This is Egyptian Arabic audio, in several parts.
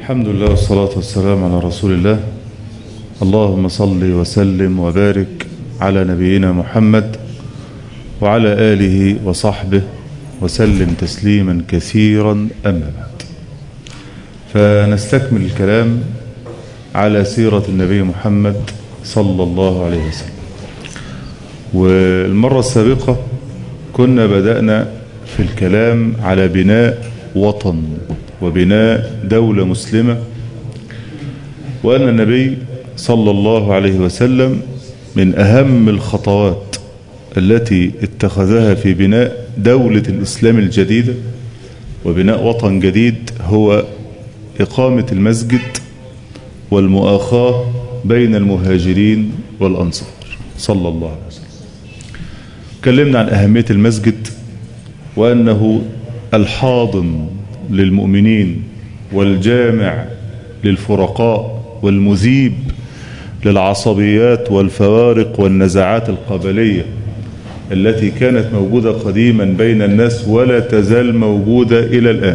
الحمد لله والصلاة والسلام على رسول الله اللهم صل وسلم وبارك على نبينا محمد وعلى آله وصحبه وسلم تسليما كثيرا أما بعد فنستكمل الكلام على سيرة النبي محمد صلى الله عليه وسلم والمرة السابقة كنا بدأنا في الكلام على بناء وطن وبناء دولة مسلمة وأن النبي صلى الله عليه وسلم من أهم الخطوات التي اتخذها في بناء دولة الإسلام الجديدة وبناء وطن جديد هو إقامة المسجد والمؤاخاة بين المهاجرين والأنصار صلى الله عليه وسلم تكلمنا عن أهمية المسجد وأنه الحاضن للمؤمنين والجامع للفرقاء والمذيب للعصبيات والفوارق والنزاعات القبلية التي كانت موجودة قديما بين الناس ولا تزال موجودة إلى الآن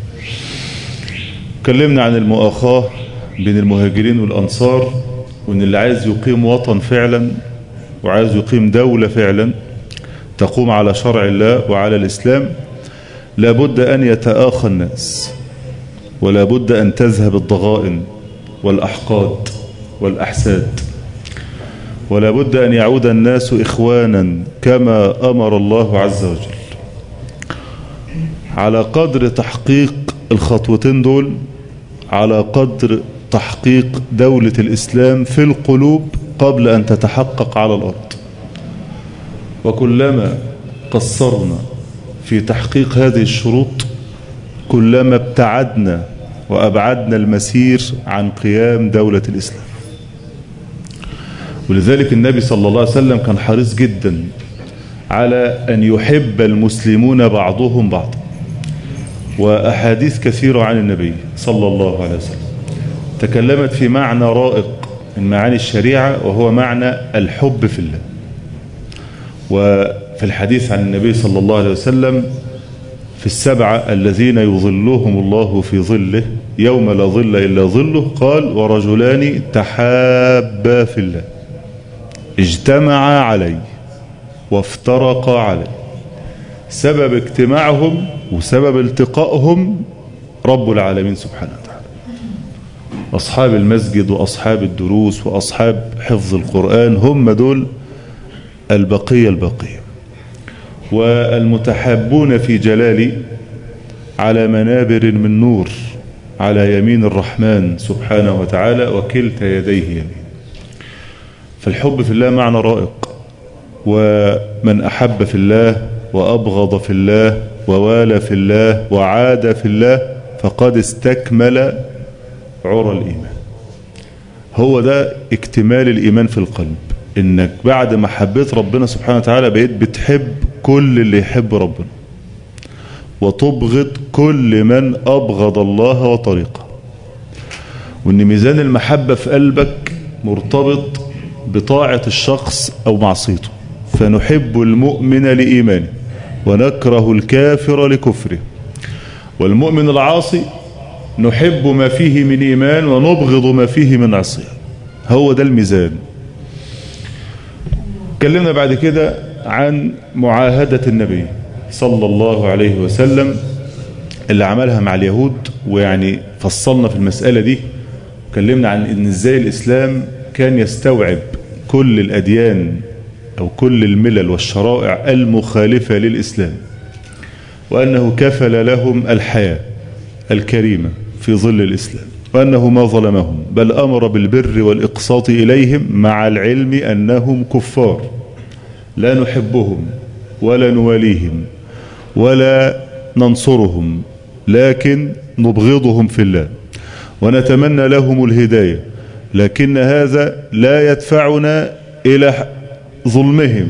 تكلمنا عن المؤاخاة بين المهاجرين والأنصار وأن اللي عايز يقيم وطن فعلا وعايز يقيم دولة فعلا تقوم على شرع الله وعلى الإسلام لابد أن يتآخى الناس ولا بد أن تذهب الضغائن والأحقاد والأحساد ولا بد أن يعود الناس إخوانا كما أمر الله عز وجل على قدر تحقيق الخطوتين دول على قدر تحقيق دولة الإسلام في القلوب قبل أن تتحقق على الأرض وكلما قصرنا في تحقيق هذه الشروط كلما ابتعدنا وأبعدنا المسير عن قيام دولة الإسلام ولذلك النبي صلى الله عليه وسلم كان حريص جدا على أن يحب المسلمون بعضهم بعضا وأحاديث كثيرة عن النبي صلى الله عليه وسلم تكلمت في معنى رائق من معاني الشريعة وهو معنى الحب في الله وفي الحديث عن النبي صلى الله عليه وسلم في السبعة الذين يظلهم الله في ظله يوم لا ظل إلا ظله قال ورجلان تحابا في الله اجتمعا عليه وافترقا عليه سبب اجتماعهم وسبب التقائهم رب العالمين سبحانه وتعالى أصحاب المسجد وأصحاب الدروس وأصحاب حفظ القرآن هم دول البقية البقية والمتحابون في جلالي على منابر من نور على يمين الرحمن سبحانه وتعالى وكلتا يديه يمين فالحب في الله معنى رائق ومن أحب في الله وأبغض في الله ووالى في الله وعاد في الله فقد استكمل عرى الإيمان هو ده اكتمال الإيمان في القلب انك بعد ما حبيت ربنا سبحانه وتعالى بقيت بتحب كل اللي يحب ربنا وتبغض كل من أبغض الله وطريقه وان ميزان المحبة في قلبك مرتبط بطاعة الشخص أو معصيته فنحب المؤمن لإيمانه ونكره الكافر لكفره والمؤمن العاصي نحب ما فيه من إيمان ونبغض ما فيه من عصيان هو ده الميزان اتكلمنا بعد كده عن معاهدة النبي صلى الله عليه وسلم اللي عملها مع اليهود ويعني فصلنا في المسألة دي اتكلمنا عن ان ازاي الاسلام كان يستوعب كل الاديان او كل الملل والشرائع المخالفة للاسلام وانه كفل لهم الحياة الكريمة في ظل الاسلام وأنه ما ظلمهم بل أمر بالبر والإقساط إليهم مع العلم أنهم كفار لا نحبهم ولا نواليهم ولا ننصرهم لكن نبغضهم في الله ونتمنى لهم الهداية لكن هذا لا يدفعنا إلى ظلمهم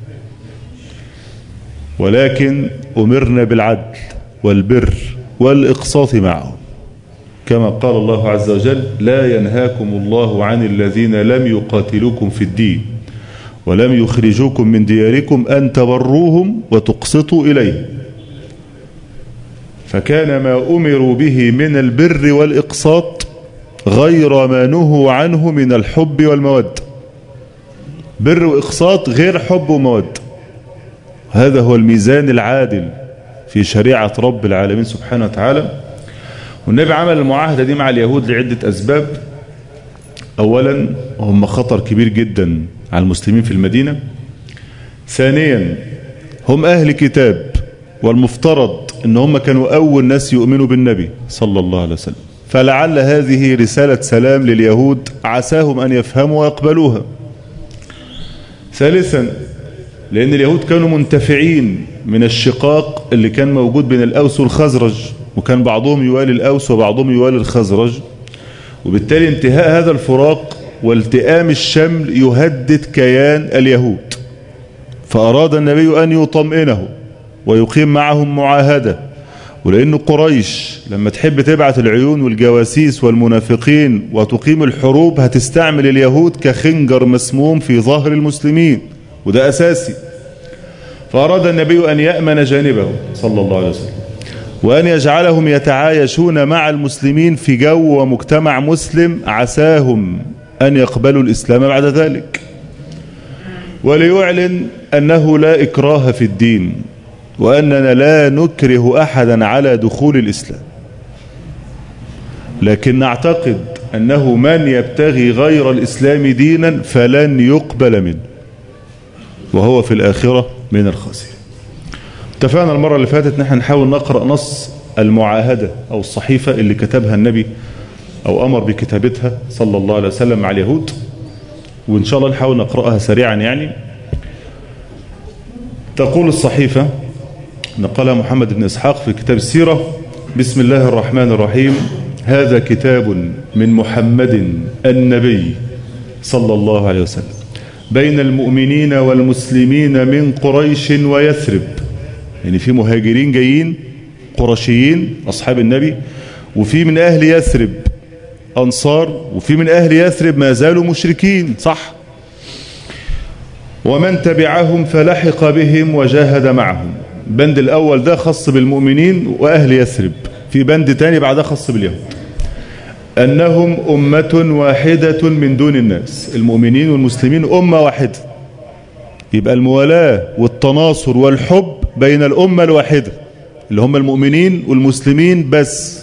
ولكن أمرنا بالعدل والبر والإقساط معهم كما قال الله عز وجل لا ينهاكم الله عن الذين لم يقاتلوكم في الدين ولم يخرجوكم من دياركم أن تبروهم وتقسطوا إليه فكان ما أمروا به من البر والإقساط غير ما نهوا عنه من الحب والمود بر وإقساط غير حب ومود هذا هو الميزان العادل في شريعة رب العالمين سبحانه وتعالى والنبي عمل المعاهدة دي مع اليهود لعدة أسباب أولا هم خطر كبير جدا على المسلمين في المدينة ثانيا هم أهل كتاب والمفترض ان هم كانوا أول ناس يؤمنوا بالنبي صلى الله عليه وسلم فلعل هذه رسالة سلام لليهود عساهم أن يفهموا ويقبلوها ثالثا لأن اليهود كانوا منتفعين من الشقاق اللي كان موجود بين الأوس والخزرج وكان بعضهم يوالي الأوس وبعضهم يوالي الخزرج وبالتالي انتهاء هذا الفراق والتئام الشمل يهدد كيان اليهود فأراد النبي أن يطمئنه ويقيم معهم معاهدة ولأن قريش لما تحب تبعت العيون والجواسيس والمنافقين وتقيم الحروب هتستعمل اليهود كخنجر مسموم في ظهر المسلمين وده أساسي فأراد النبي أن يأمن جانبه صلى الله عليه وسلم وأن يجعلهم يتعايشون مع المسلمين في جو ومجتمع مسلم عساهم أن يقبلوا الإسلام بعد ذلك وليعلن أنه لا إكراه في الدين وأننا لا نكره أحدا على دخول الإسلام لكن نعتقد أنه من يبتغي غير الإسلام دينا فلن يقبل منه وهو في الآخرة من الخاسرين اتفقنا المرة اللي فاتت نحن نحاول نقرأ نص المعاهدة أو الصحيفة اللي كتبها النبي أو أمر بكتابتها صلى الله عليه وسلم مع اليهود وإن شاء الله نحاول نقرأها سريعا يعني تقول الصحيفة نقلها محمد بن إسحاق في كتاب السيرة بسم الله الرحمن الرحيم هذا كتاب من محمد النبي صلى الله عليه وسلم بين المؤمنين والمسلمين من قريش ويثرب يعني في مهاجرين جايين قرشيين أصحاب النبي وفي من أهل يثرب أنصار وفي من أهل يثرب ما زالوا مشركين صح ومن تبعهم فلحق بهم وجاهد معهم بند الأول ده خاص بالمؤمنين وأهل يثرب في بند تاني بعدها خاص باليهود أنهم أمة واحدة من دون الناس المؤمنين والمسلمين أمة واحدة يبقى الموالاة والتناصر والحب بين الأمة الواحدة اللي هم المؤمنين والمسلمين بس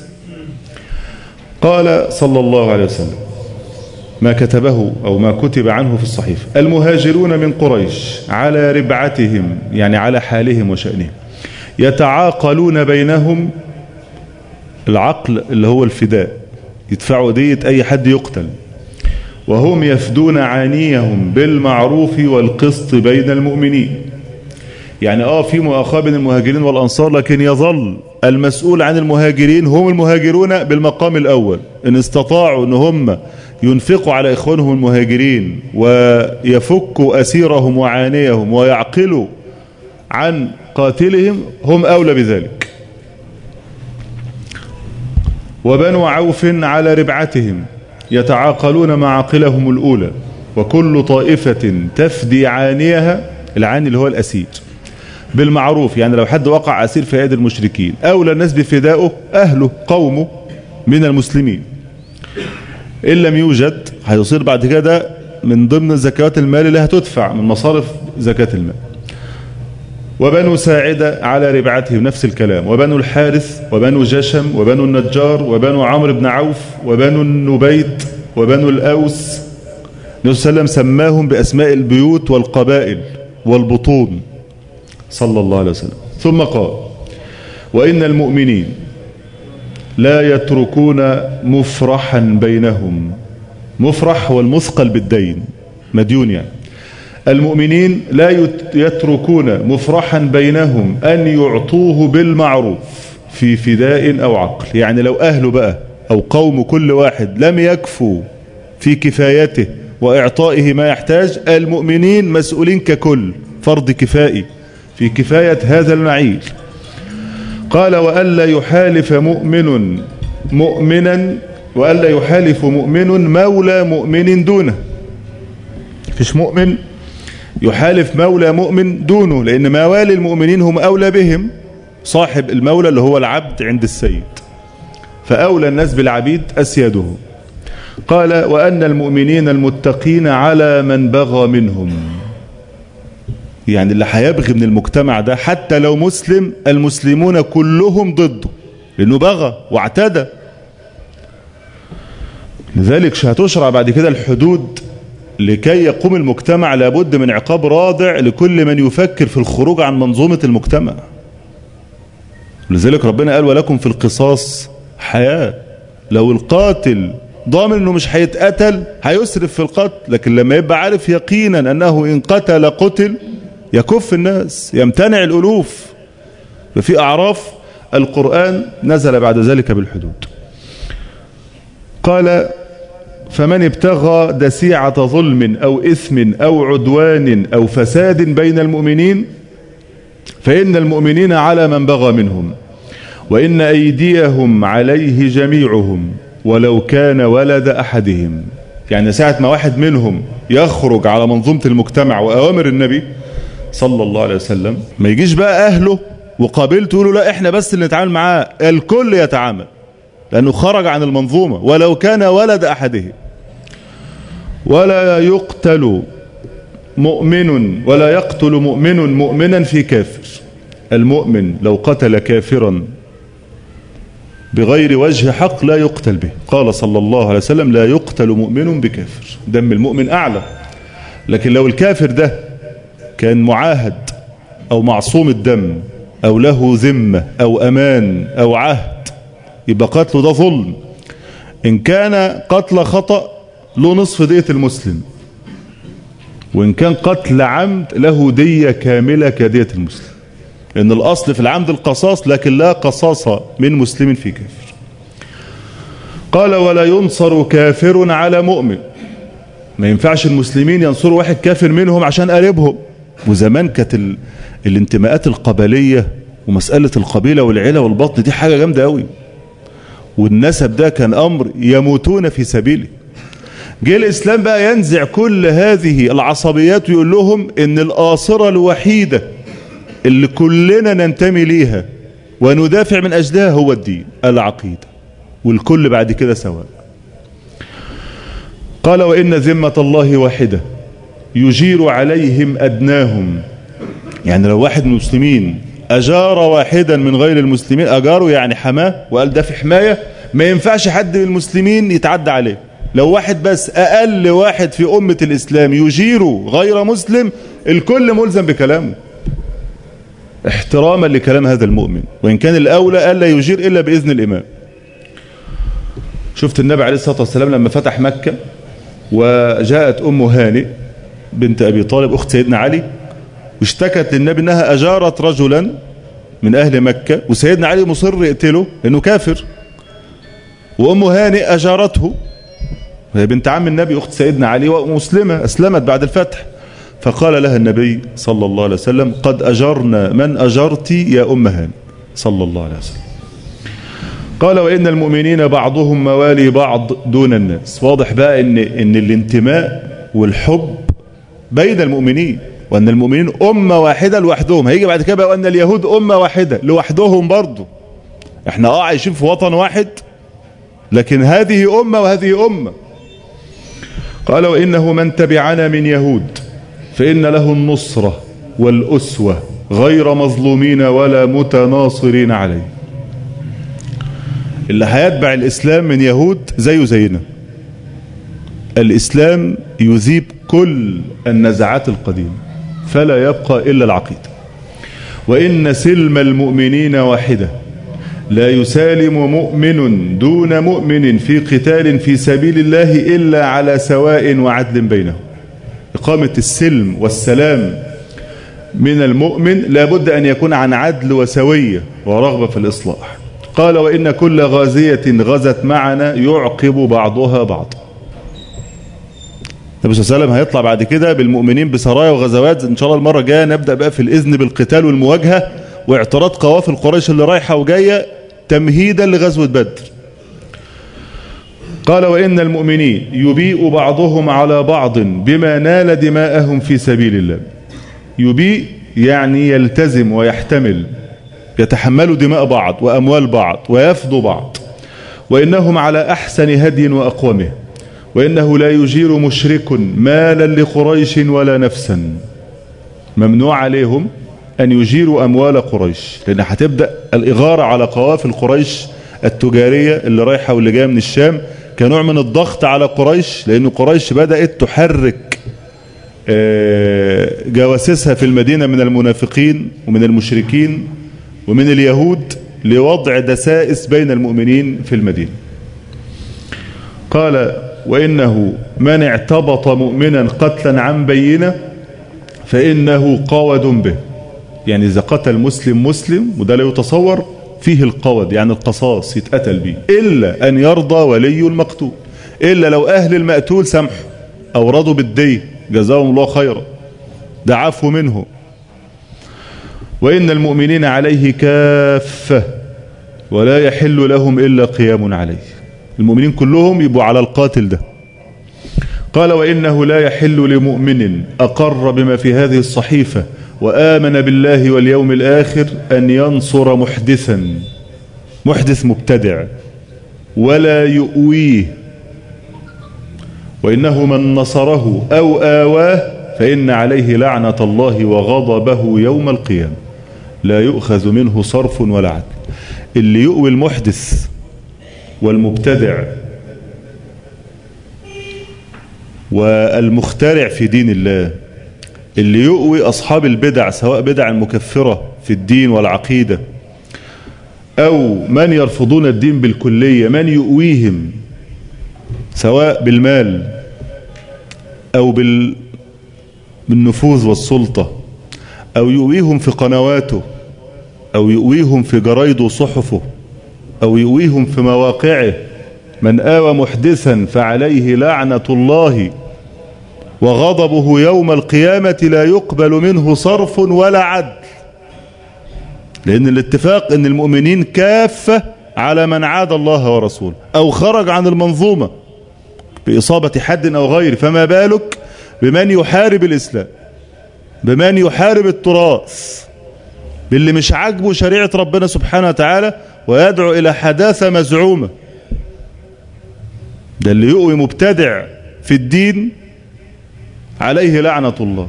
قال صلى الله عليه وسلم ما كتبه أو ما كتب عنه في الصحيفة المهاجرون من قريش على ربعتهم يعني على حالهم وشأنهم يتعاقلون بينهم العقل اللي هو الفداء يدفعوا دية أي حد يقتل وهم يفدون عانيهم بالمعروف والقسط بين المؤمنين يعني اه في مؤاخاة بين المهاجرين والأنصار لكن يظل المسؤول عن المهاجرين هم المهاجرون بالمقام الأول إن استطاعوا أن هم ينفقوا على إخوانهم المهاجرين ويفكوا أسيرهم وعانيهم ويعقلوا عن قاتلهم هم أولى بذلك وبنو عوف على ربعتهم يتعاقلون معاقلهم الأولى وكل طائفة تفدي عانيها العاني اللي هو الأسير بالمعروف يعني لو حد وقع أسير في يد المشركين أولى الناس بفدائه أهله قومه من المسلمين إن لم يوجد هيصير بعد كده من ضمن زكاة المال اللي هتدفع من مصارف زكاة المال وبنو ساعدة على ربعتهم نفس الكلام وبنو الحارث وبنو جشم وبنو النجار وبنو عمرو بن عوف وبنو النبيت وبنو الأوس النبي صلى الله عليه وسلم سماهم بأسماء البيوت والقبائل والبطون صلى الله عليه وسلم ثم قال وإن المؤمنين لا يتركون مفرحا بينهم مفرح هو المثقل بالدين مديون يعني المؤمنين لا يتركون مفرحا بينهم أن يعطوه بالمعروف في فداء أو عقل يعني لو أهله بقى أو قوم كل واحد لم يكفوا في كفايته وإعطائه ما يحتاج المؤمنين مسؤولين ككل فرض كفائي في كفاية هذا المعيل قال وألا يحالف مؤمن مؤمنا وألا يحالف مؤمن مولى مؤمن دونه فيش مؤمن يحالف مولى مؤمن دونه لأن موالي المؤمنين هم أولى بهم صاحب المولى اللي هو العبد عند السيد فأولى الناس بالعبيد أسياده قال وأن المؤمنين المتقين على من بغى منهم يعني اللي هيبغي من المجتمع ده حتى لو مسلم المسلمون كلهم ضده لأنه بغى واعتدى لذلك هتشرع بعد كده الحدود لكي يقوم المجتمع لابد من عقاب رادع لكل من يفكر في الخروج عن منظومة المجتمع لذلك ربنا قال ولكم في القصاص حياة لو القاتل ضامن انه مش هيتقتل هيسرف في القتل لكن لما يبقى عارف يقينا انه ان قتل قتل يكف الناس يمتنع الالوف ففي اعراف القرآن نزل بعد ذلك بالحدود قال فمن ابتغى دسيعة ظلم أو إثم أو عدوان أو فساد بين المؤمنين فإن المؤمنين على من بغى منهم وإن أيديهم عليه جميعهم ولو كان ولد أحدهم يعني ساعة ما واحد منهم يخرج على منظومة المجتمع وأوامر النبي صلى الله عليه وسلم ما يجيش بقى أهله وقابلته يقولوا لا احنا بس اللي نتعامل معاه الكل يتعامل لأنه خرج عن المنظومة ولو كان ولد أحدهم ولا يقتل مؤمن ولا يقتل مؤمن مؤمنا في كافر المؤمن لو قتل كافرا بغير وجه حق لا يقتل به قال صلى الله عليه وسلم لا يقتل مؤمن بكافر دم المؤمن أعلى لكن لو الكافر ده كان معاهد أو معصوم الدم أو له ذمة أو أمان أو عهد يبقى قتله ده ظلم إن كان قتل خطأ له نصف دية المسلم وإن كان قتل عمد له دية كاملة كدية المسلم لأن الأصل في العمد القصاص لكن لا قصاص من مسلم في كافر قال ولا ينصر كافر على مؤمن ما ينفعش المسلمين ينصروا واحد كافر منهم عشان قريبهم وزمان كانت ال... الانتماءات القبلية ومسألة القبيلة والعيلة والبطن دي حاجة جامدة قوي والنسب ده كان أمر يموتون في سبيله جه الإسلام بقى ينزع كل هذه العصبيات ويقول لهم إن الآصرة الوحيدة اللي كلنا ننتمي ليها وندافع من أجلها هو الدين العقيدة والكل بعد كده سواء قال وإن ذمة الله واحدة يجير عليهم أدناهم يعني لو واحد من المسلمين أجار واحدا من غير المسلمين أجاره يعني حماه وقال ده في حماية ما ينفعش حد من المسلمين يتعدى عليه لو واحد بس أقل واحد في أمة الإسلام يجير غير مسلم الكل ملزم بكلامه احتراما لكلام هذا المؤمن وإن كان الأولى ألا يجير إلا بإذن الإمام شفت النبي عليه الصلاة والسلام لما فتح مكة وجاءت أم هانئ بنت أبي طالب أخت سيدنا علي واشتكت للنبي أنها أجارت رجلا من أهل مكة وسيدنا علي مصر يقتله لأنه كافر وأم هانئ أجارته وهي بنت عم النبي أخت سيدنا علي ومسلمة أسلمت بعد الفتح فقال لها النبي صلى الله عليه وسلم قد أجرنا من أجرت يا أم هانئ صلى الله عليه وسلم قال وإن المؤمنين بعضهم موالي بعض دون الناس واضح بقى إن, إن الانتماء والحب بين المؤمنين وأن المؤمنين أمة واحدة لوحدهم هيجي بعد كده وأن اليهود أمة واحدة لوحدهم برضو احنا اه عايشين في وطن واحد لكن هذه أمة وهذه أمة قال وإنه من تبعنا من يهود فإن له النصرة والأسوة غير مظلومين ولا متناصرين عليه اللي هيتبع الإسلام من يهود زيه زينا الإسلام يذيب كل النزعات القديمة فلا يبقى إلا العقيدة وإن سلم المؤمنين واحدة لا يسالم مؤمن دون مؤمن في قتال في سبيل الله إلا على سواء وعدل بينهم إقامة السلم والسلام من المؤمن لابد أن يكون عن عدل وسوية ورغبة في الإصلاح قال وإن كل غازية غزت معنا يعقب بعضها بعض النبي صلى الله عليه وسلم هيطلع بعد كده بالمؤمنين بسرايا وغزوات ان شاء الله المره الجايه نبدا بقى في الاذن بالقتال والمواجهه واعتراض قوافل قريش اللي رايحه وجايه تمهيدا لغزوه بدر قال وان المؤمنين يبيء بعضهم على بعض بما نال دماءهم في سبيل الله يبيء يعني يلتزم ويحتمل يتحملوا دماء بعض وأموال بعض ويفدوا بعض وإنهم على أحسن هدي وأقومه وإنه لا يجير مشرك مالا لقريش ولا نفسا ممنوع عليهم أن يجيروا أموال قريش لأن هتبدأ الإغارة على قوافل قريش التجارية اللي رايحة واللي جاية من الشام كنوع من الضغط على قريش لأن قريش بدأت تحرك جواسسها في المدينة من المنافقين ومن المشركين ومن اليهود لوضع دسائس بين المؤمنين في المدينة قال وإنه من اعتبط مؤمنا قتلا عن بينه فإنه قود به يعني إذا قتل مسلم مسلم وده لا يتصور فيه القود يعني القصاص يتقتل به إلا أن يرضى ولي المقتول إلا لو أهل المقتول سمحوا أو رضوا بالدين جزاهم الله خيرا ده عفو منه وإن المؤمنين عليه كافة ولا يحل لهم إلا قيام عليه المؤمنين كلهم يبقوا على القاتل ده قال وإنه لا يحل لمؤمن أقر بما في هذه الصحيفة وآمن بالله واليوم الآخر أن ينصر محدثا محدث مبتدع ولا يؤويه وإنه من نصره أو آواه فإن عليه لعنة الله وغضبه يوم القيامة لا يؤخذ منه صرف ولا عدل اللي يؤوي المحدث والمبتدع والمخترع في دين الله اللي يؤوي أصحاب البدع سواء بدع المكفرة في الدين والعقيدة أو من يرفضون الدين بالكلية من يؤويهم سواء بالمال أو بال بالنفوذ والسلطة أو يؤويهم في قنواته أو يؤويهم في جرايده وصحفه أو يؤويهم في مواقعه من آوى محدثا فعليه لعنة الله وغضبه يوم القيامة لا يقبل منه صرف ولا عدل لأن الاتفاق أن المؤمنين كافة على من عاد الله ورسوله أو خرج عن المنظومة بإصابة حد أو غير فما بالك بمن يحارب الإسلام بمن يحارب التراث باللي مش عاجبه شريعة ربنا سبحانه وتعالى ويدعو إلى حداثة مزعومة ده اللي يؤوي مبتدع في الدين عليه لعنة الله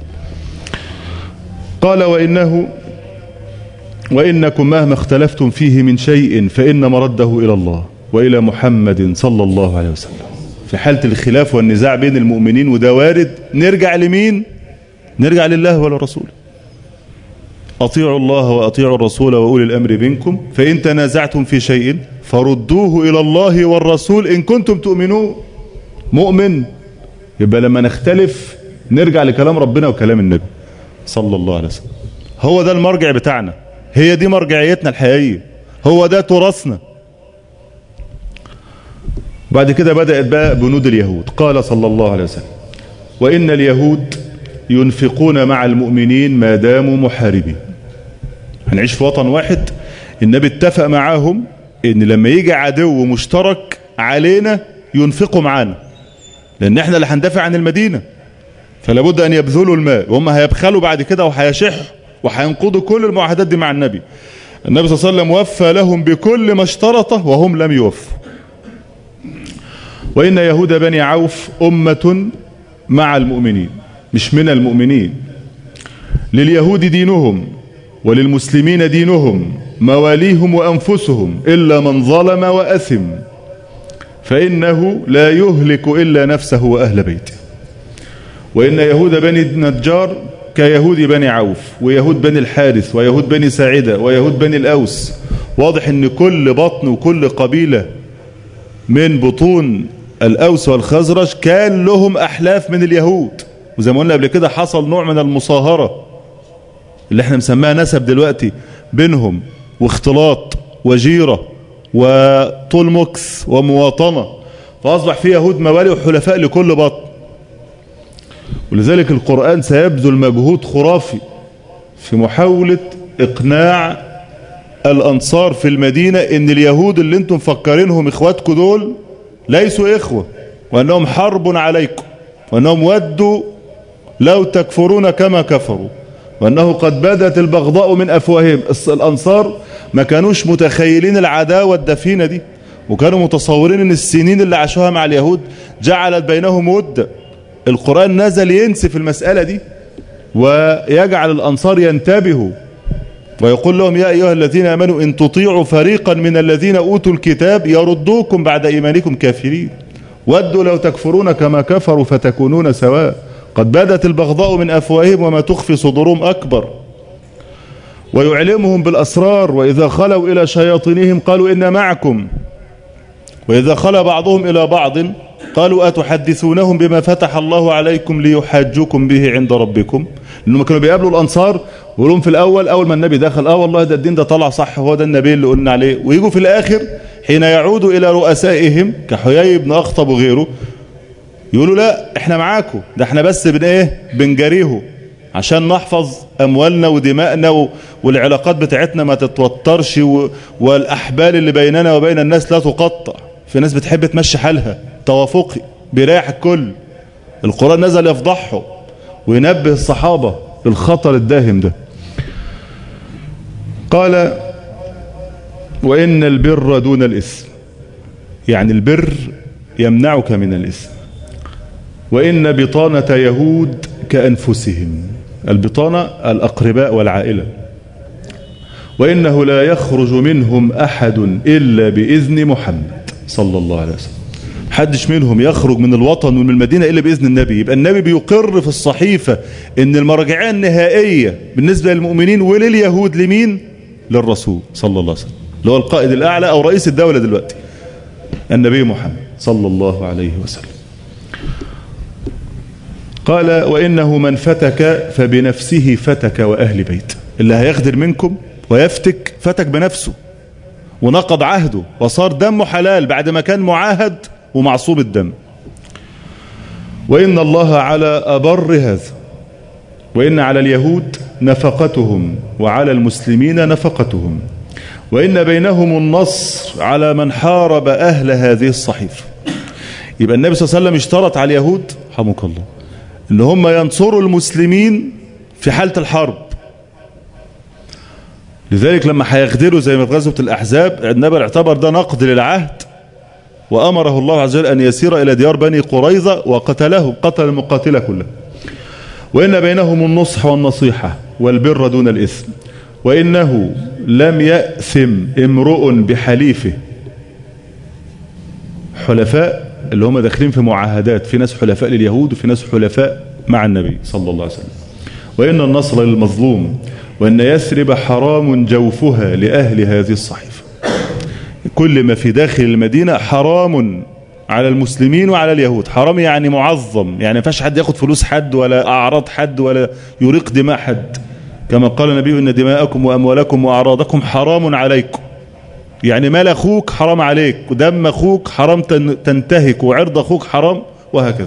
قال وإنه وإنكم مهما اختلفتم فيه من شيء فإن مرده إلى الله وإلى محمد صلى الله عليه وسلم في حالة الخلاف والنزاع بين المؤمنين وده وارد نرجع لمين نرجع لله ولرسوله أطيعوا الله وأطيعوا الرسول وأولي الأمر منكم فإن تنازعتم في شيء فردوه إلى الله والرسول إن كنتم تؤمنون مؤمن يبقى لما نختلف نرجع لكلام ربنا وكلام النبي صلى الله عليه وسلم هو ده المرجع بتاعنا هي دي مرجعيتنا الحقيقية هو ده تراثنا بعد كده بدأت بقى بنود اليهود قال صلى الله عليه وسلم وإن اليهود ينفقون مع المؤمنين ما داموا محاربين هنعيش في وطن واحد النبي اتفق معاهم ان لما يجي عدو مشترك علينا ينفقوا معانا لان احنا اللي هندافع عن المدينة فلا بد ان يبذلوا المال وهم هيبخلوا بعد كده وهيشحوا وهينقضوا كل المعاهدات دي مع النبي النبي صلى الله عليه وسلم وفى لهم بكل ما اشترطه وهم لم يوفوا وإن يهود بني عوف أمة مع المؤمنين مش من المؤمنين لليهود دينهم وللمسلمين دينهم مواليهم وأنفسهم إلا من ظلم وأثم فإنه لا يهلك إلا نفسه وأهل بيته وإن يهود بني النجار كيهود بني عوف ويهود بني الحارث ويهود بني ساعدة ويهود بني الأوس واضح ان كل بطن وكل قبيلة من بطون الأوس والخزرج كان لهم أحلاف من اليهود وزي ما قلنا قبل كده حصل نوع من المصاهرة اللي احنا مسماها نسب دلوقتي بينهم واختلاط وجيرة وطول مكس ومواطنة فأصبح في يهود موالي وحلفاء لكل بطن ولذلك القرآن سيبذل مجهود خرافي في محاولة إقناع الأنصار في المدينة إن اليهود اللي انتم مفكرينهم إخواتكم دول ليسوا إخوة وأنهم حرب عليكم وأنهم ودوا لو تكفرون كما كفروا وأنه قد بدت البغضاء من أفواههم الأنصار ما كانوش متخيلين العداوة الدفينة دي وكانوا متصورين ان السنين اللي عاشوها مع اليهود جعلت بينهم ود القرآن نزل ينسف المسألة دي ويجعل الأنصار ينتبهوا ويقول لهم يا أيها الذين آمنوا إن تطيعوا فريقا من الذين أوتوا الكتاب يردوكم بعد إيمانكم كافرين ودوا لو تكفرون كما كفروا فتكونون سواء قد بدت البغضاء من أفواههم وما تخفي صدورهم أكبر ويعلمهم بالأسرار وإذا خلوا إلى شياطينهم قالوا إن معكم وإذا خلى بعضهم إلى بعض قالوا أتحدثونهم بما فتح الله عليكم ليحاجوكم به عند ربكم لأنهم كانوا بيقابلوا الأنصار ويقولون في الأول أول ما النبي دخل آه والله ده الدين ده طلع صح هو ده النبي اللي قلنا عليه ويجوا في الآخر حين يعودوا إلى رؤسائهم كحيي بن أخطب وغيره يقولوا لا احنا معاكم ده احنا بس بن ايه بنجريه عشان نحفظ اموالنا ودمائنا والعلاقات بتاعتنا ما تتوترش والاحبال اللي بيننا وبين الناس لا تقطع في ناس بتحب تمشي حالها توافقي بيريح الكل القرآن نزل يفضحه وينبه الصحابة للخطر الداهم ده قال وإن البر دون الإثم يعني البر يمنعك من الإثم وإن بطانة يهود كأنفسهم البطانة الأقرباء والعائلة وإنه لا يخرج منهم أحد إلا بإذن محمد صلى الله عليه وسلم حدش منهم يخرج من الوطن ومن المدينة إلا بإذن النبي يبقى النبي بيقر في الصحيفة إن المرجعية النهائية بالنسبة للمؤمنين ولليهود لمين للرسول صلى الله عليه وسلم اللي هو القائد الأعلى أو رئيس الدولة دلوقتي النبي محمد صلى الله عليه وسلم قال وإنه من فتك فبنفسه فتك وأهل بيت اللي هيخدر منكم ويفتك فتك بنفسه ونقض عهده وصار دمه حلال بعد ما كان معاهد ومعصوم الدم وإن الله على أبر هذا وإن على اليهود نفقتهم وعلى المسلمين نفقتهم وإن بينهم النصر على من حارب أهل هذه الصحيفة يبقى النبي صلى الله عليه وسلم اشترط على اليهود حمك الله ان هم ينصروا المسلمين في حالة الحرب لذلك لما هيغدروا زي ما في غزوة الأحزاب النبي اعتبر ده نقد للعهد وأمره الله عز وجل أن يسير إلى ديار بني قريظة وقتلهم قتل المقاتلة كلها وإن بينهم النصح والنصيحة والبر دون الإثم وإنه لم يأثم امرؤ بحليفه حلفاء اللي هم داخلين في معاهدات في ناس حلفاء لليهود وفي ناس حلفاء مع النبي صلى الله عليه وسلم وإن النصر للمظلوم وأن يثرب حرام جوفها لأهل هذه الصحيفة كل ما في داخل المدينة حرام على المسلمين وعلى اليهود حرام يعني معظم يعني ما فيش حد ياخد فلوس حد ولا أعراض حد ولا يريق دماء حد كما قال النبي إن دماءكم وأموالكم وأعراضكم حرام عليكم يعني مال أخوك حرام عليك ودم أخوك حرام تنتهك وعرض أخوك حرام وهكذا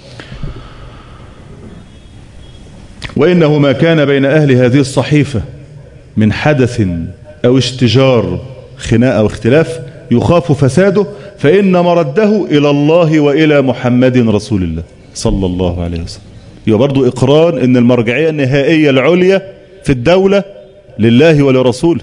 وإنه ما كان بين أهل هذه الصحيفة من حدث أو اشتجار خناء أو اختلاف يخاف فساده فإن مرده إلى الله وإلى محمد رسول الله صلى الله عليه وسلم يبقى برضو إقرار أن المرجعية النهائية العليا في الدولة لله ولرسوله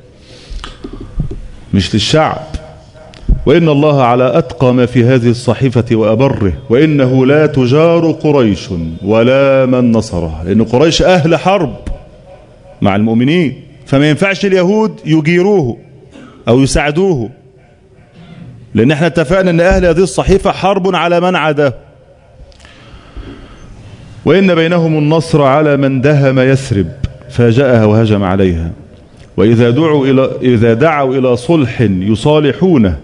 مش للشعب وإن الله على أتقى ما في هذه الصحيفة وأبره وإنه لا تجار قريش ولا من نصرها لأن قريش أهل حرب مع المؤمنين فما ينفعش اليهود يجيروه أو يساعدوه لأن احنا اتفقنا أن أهل هذه الصحيفة حرب على من عداه وإن بينهم النصر على من دهم يثرب فاجأها وهجم عليها وإذا دعوا إلى إذا دعوا إلى صلح يصالحونه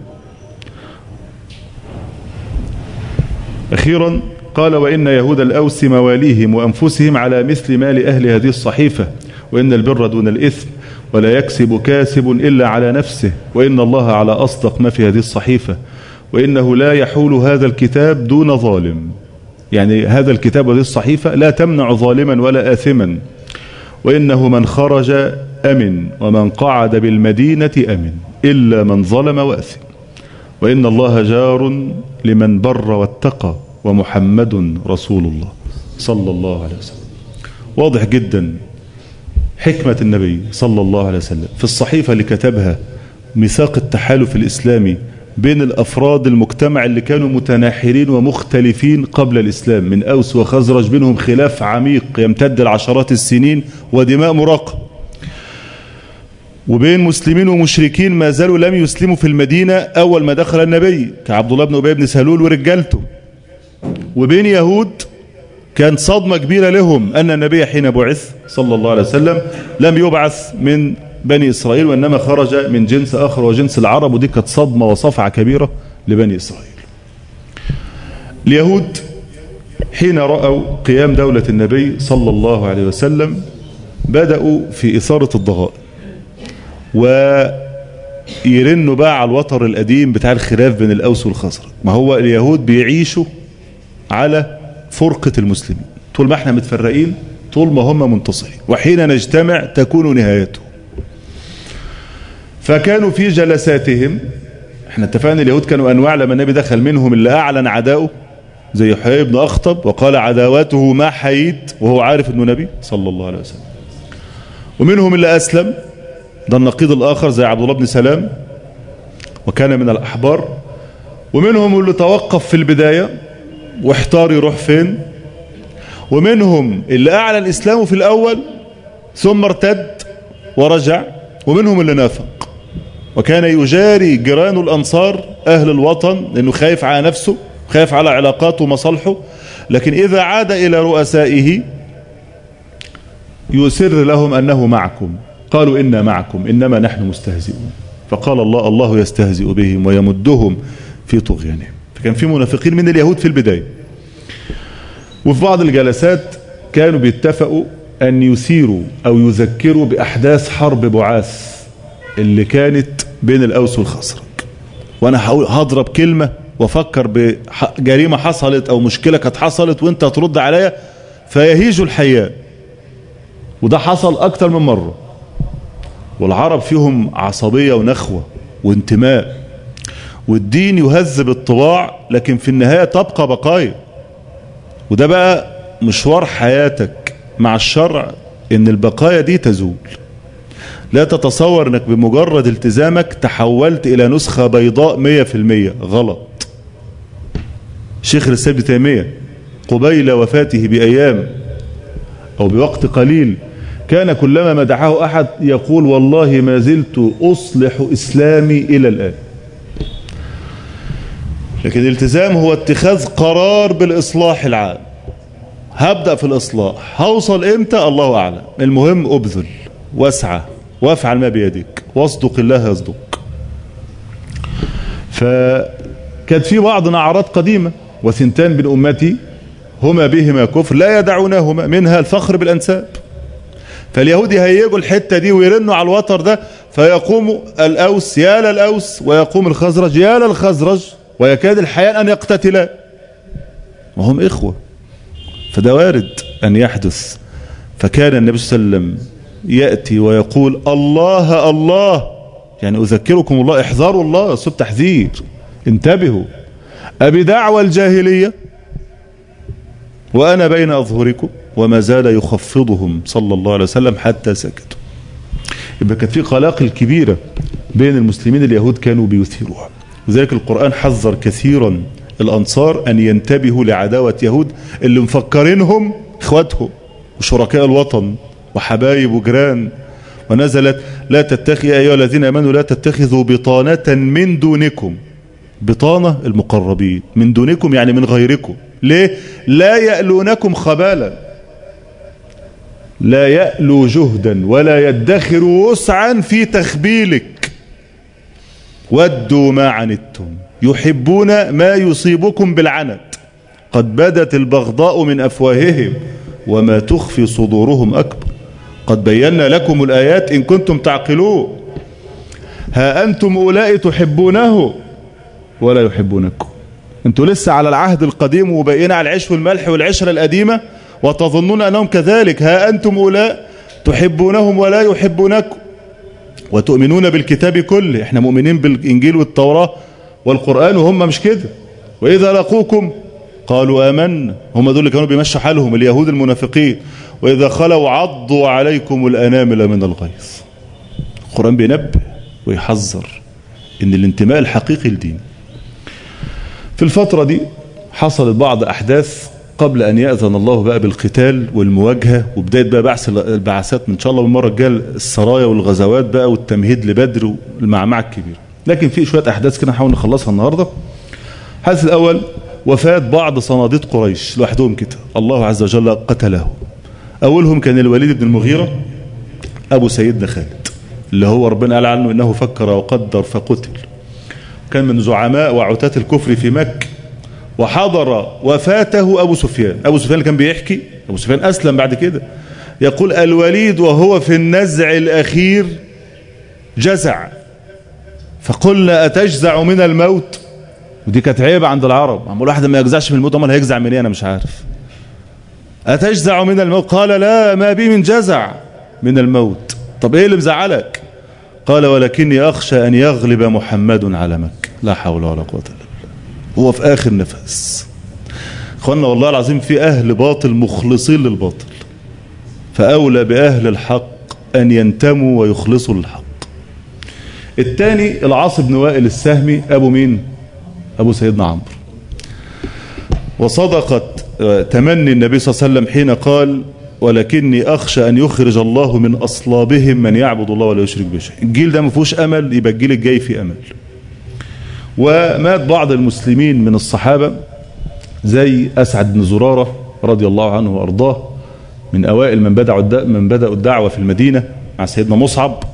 أخيرا قال وإن يهود الأوس مواليهم وأنفسهم على مثل مال أهل هذه الصحيفة وإن البر دون الإثم ولا يكسب كاسب إلا على نفسه وإن الله على أصدق ما في هذه الصحيفة وإنه لا يحول هذا الكتاب دون ظالم يعني هذا الكتاب وهذه الصحيفة لا تمنع ظالما ولا آثما وإنه من خرج أمن ومن قعد بالمدينة أمن إلا من ظلم وأثم وإن الله جار لمن بر واتقى ومحمد رسول الله صلى الله عليه وسلم واضح جدا حكمة النبي صلى الله عليه وسلم في الصحيفة اللي كتبها ميثاق التحالف الإسلامي بين الأفراد المجتمع اللي كانوا متناحرين ومختلفين قبل الإسلام من أوس وخزرج بينهم خلاف عميق يمتد العشرات السنين ودماء مراقة وبين مسلمين ومشركين ما زالوا لم يسلموا في المدينة أول ما دخل النبي كعبد الله بن أبي بن سهلول ورجالته وبين يهود كان صدمة كبيرة لهم أن النبي حين بعث صلى الله عليه وسلم لم يبعث من بني إسرائيل وإنما خرج من جنس آخر وجنس العرب ودي كانت صدمة وصفعة كبيرة لبني إسرائيل اليهود حين رأوا قيام دولة النبي صلى الله عليه وسلم بدأوا في إثارة الضغائن ويرنوا بقى على الوتر القديم بتاع الخلاف بين الأوس والخزرج ما هو اليهود بيعيشوا على فرقة المسلمين طول ما احنا متفرقين طول ما هم منتصرين وحين نجتمع تكون نهايته فكانوا في جلساتهم احنا اتفقنا اليهود كانوا انواع لما النبي دخل منهم اللي اعلن عداؤه زي حيي بن اخطب وقال عداواته ما حييت وهو عارف انه نبي صلى الله عليه وسلم ومنهم اللي اسلم ده النقيض الاخر زي عبد الله بن سلام وكان من الاحبار ومنهم اللي توقف في البداية واحتار يروح فين ومنهم اللي اعلن اسلامه في الاول ثم ارتد ورجع ومنهم اللي نافق وكان يجاري جيران الأنصار أهل الوطن لأنه خايف على نفسه خايف على علاقاته ومصالحه لكن إذا عاد إلى رؤسائه يسر لهم أنه معكم قالوا إنا معكم إنما نحن مستهزئون فقال الله الله يستهزئ بهم ويمدهم في طغيانهم فكان في منافقين من اليهود في البداية وفي بعض الجلسات كانوا بيتفقوا أن يثيروا أو يذكروا بأحداث حرب بعاث اللي كانت بين الأوس والخزرج وأنا هضرب كلمة وافكر بجريمة حصلت أو مشكلة كانت حصلت وانت هترد عليا فيهيج الحياة وده حصل أكتر من مرة والعرب فيهم عصبية ونخوة وانتماء والدين يهذب الطباع لكن في النهاية تبقى بقايا وده بقى مشوار حياتك مع الشرع ان البقايا دي تزول لا تتصور انك بمجرد التزامك تحولت الى نسخة بيضاء مية في المية غلط شيخ الاسلام ابن تيمية قبيل وفاته بأيام أو بوقت قليل كان كلما مدحه أحد يقول والله ما زلت أصلح إسلامي إلى الآن لكن الالتزام هو اتخاذ قرار بالإصلاح العام هبدأ في الإصلاح هوصل إمتى الله أعلم المهم أبذل واسعى وافعل ما بيدك واصدق الله يصدق فكانت في بعض أعراض قديمة وثنتان من أمتي هما بهما كفر لا يدعونهما منها الفخر بالأنساب فاليهود يهيجوا الحتة دي ويرنوا على الوتر ده فيقوم الأوس يا للأوس ويقوم الخزرج يا للخزرج ويكاد الحيان أن يقتتلا وهم إخوة فده وارد أن يحدث فكان النبي صلى الله عليه وسلم يأتي ويقول الله الله يعني أذكركم الله احذروا الله سب تحذير انتبهوا أبي دعوى الجاهلية وأنا بين أظهركم وما زال يخفضهم صلى الله عليه وسلم حتى سكتوا يبقى كانت في قلاقل كبيرة بين المسلمين اليهود كانوا بيثيروها لذلك القرآن حذر كثيرا الأنصار أن ينتبهوا لعداوة يهود اللي مفكرينهم إخواتهم وشركاء الوطن وحبايب وجيران ونزلت لا تتخذ أيها الذين أمنوا لا تتخذوا بطانة من دونكم بطانة المقربين من دونكم يعني من غيركم ليه لا يألونكم خبالا لا يألو جهدا ولا يدخر وسعا في تخبيلك ودوا ما عنتم يحبون ما يصيبكم بالعنت قد بدت البغضاء من أفواههم وما تخفي صدورهم أكبر قد بينا لكم الآيات إن كنتم تعقلون ها أنتم أولئك تحبونه ولا يحبونكم انتوا لسه على العهد القديم وبقينا على العيش والملح والعشرة القديمة وتظنون أنهم كذلك ها أنتم أولاء تحبونهم ولا يحبونكم وتؤمنون بالكتاب كله احنا مؤمنين بالإنجيل والتوراة والقرآن وهم مش كده وإذا لقوكم قالوا آمنا هم دول اللي كانوا بيمشوا حالهم اليهود المنافقين وإذا خلوا عضوا عليكم الأنامل من الغيظ القرآن بينبه ويحذر إن الانتماء الحقيقي لدين في الفترة دي حصلت بعض أحداث قبل أن يأذن الله بقى بالقتال والمواجهة وبداية بقى بعث البعثات من شاء الله بالمرة الجاية السرايا والغزوات بقى والتمهيد لبدر والمعمعة الكبيرة لكن في شوية أحداث كده نحاول نخلصها النهاردة الحدث الأول وفاة بعض صناديد قريش لوحدهم كده الله عز وجل قتله أولهم كان الوليد بن المغيرة أبو سيدنا خالد اللي هو ربنا قال عنه إنه فكر وقدر فقتل كان من زعماء وعتاة الكفر في مكة وحضر وفاته أبو سفيان أبو سفيان اللي كان بيحكي أبو سفيان أسلم بعد كده يقول الوليد وهو في النزع الأخير جزع فقلنا أتجزع من الموت ودي كانت عيبة عند العرب عم واحد ما يجزعش من الموت امال هيجزع من ايه انا مش عارف أتجزع من الموت قال لا ما بي من جزع من الموت طب ايه اللي مزعلك قال ولكني أخشى أن يغلب محمد على مكة لا حول ولا قوة إلا بالله هو في آخر نفس اخوانا والله العظيم في أهل باطل مخلصين للباطل فأولى بأهل الحق أن ينتموا ويخلصوا للحق الثاني العاص بن وائل السهمي أبو مين أبو سيدنا عمرو وصدقت تمني النبي صلى الله عليه وسلم حين قال ولكني أخشى أن يخرج الله من أصلابهم من يعبد الله ولا يشرك به شيء الجيل ده ما فيهوش أمل يبقى الجيل الجاي فيه أمل ومات بعض المسلمين من الصحابة زي أسعد بن زرارة رضي الله عنه وأرضاه من أوائل من بدأوا من بدأوا الدعوة في المدينة مع سيدنا مصعب